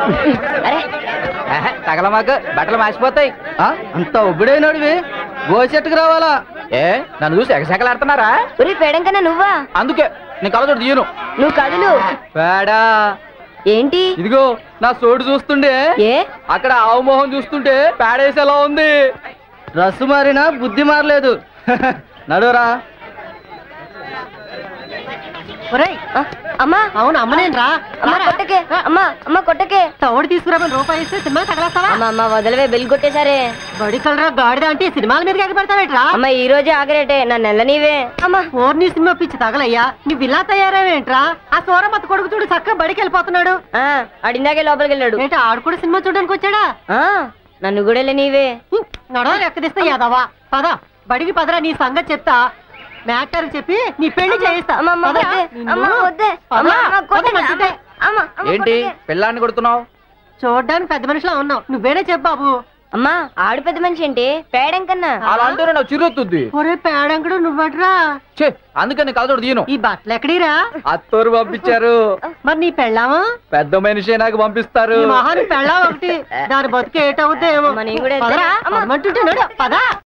అరే తగల మాకు బట్టలు మాసిపోతాయి ఆ, అంత ఒబ్బిడైనడివి గోచెట్టుకు రావాలా ఏ నన్ను చూసి ఎగసెకలాడుతున్నారా ఉరి పేడం కన్నా నువ్వా అందుకే నేను కలచోడు తీయను నువ్వు కదులు పేడా ఏంటి ఇదిగో నా సోడు చూస్తుండే ఏ అక్కడ ఆవు మొహం చూస్తుంటే పేడేసేలా ఉంది రస్సు మారినా బుద్ధి మారలేదు నడురా ఒరేయ్ ఆ, అమ్మా అవును అమ్మనేనరా అమ్మా కొట్టకే అమ్మా అమ్మ కొట్టకే తవుడు తీసుకురామని రూపాయి ఇస్తే సినిమా తగలేస్తావా అమ్మ అమ్మ వదలవే బెల్ కొట్టేశారే బడి కలరా గాడిద అంటే సినిమాల మీద ఎగబెడతావేట్రా అమ్మ ఈ రోజే ఆగరేటే నన్ను నెల నీవే అమ్మా ఓర్ని సినిమా పిచ్చి తగలయ్యా నువ్వు ఇలా తయారావేంట్రా ఆ సోరమత్త కొడుకు చూడు చక్కగా బడికి వెళ్ళిపోతున్నాడు ఆ, ఆడిందాకే లోపలికి వెళ్ళాడు ఏంటి ఆడు కూడా సినిమా చూడడానికి వచ్చాడా ఆ, నన్ను కూడా వెళ్ళ నీవే నడవ ఎక్కదిస్తా యాదవా పద బడికి పదరా నీ సంగతి చెప్తా మ్యాటర్ చెప్పి నీ పెళ్లి చేయిస్తా అమ్మ అమ్మ పదరా. వద్దే నిన్ను. అమ్మ వద్దే పద. అమ్మ అమ్మ పద కొట్టకే మంచిదే. అమ్మ అమ్మ ఏంటి కొట్టకే. పిల్లాన్ని కొడుతున్నావు చూడ్డానికి పెద్ద మనిషిలా ఉన్నావు నువ్వేనే చెప్పు బాబు అమ్మా ఆడు పెద్ద మనిషి ఏంటి పేడం కన్నా అలా అంటేనే నాకు చిరుతుంది ఒరే పేడంకుడు నువ్వట్రా ఛే అందుకే నేను కలచోడు తీయను ఈ బట్టలు ఎక్కడిరా అత్తోరు పంపించారు మరి నీ పెళ్ళామా పెద్ద మనిషి నాకు పంపిస్తారు నీ మొహాన్ని పెళ్ళా ఒకటి దాని బతుకు ఏటవుద్దేమో అమ్మ, నేను కూడా పదరా ఎత్తాను. అమ్మ. పదమంటుంటే నడు పదా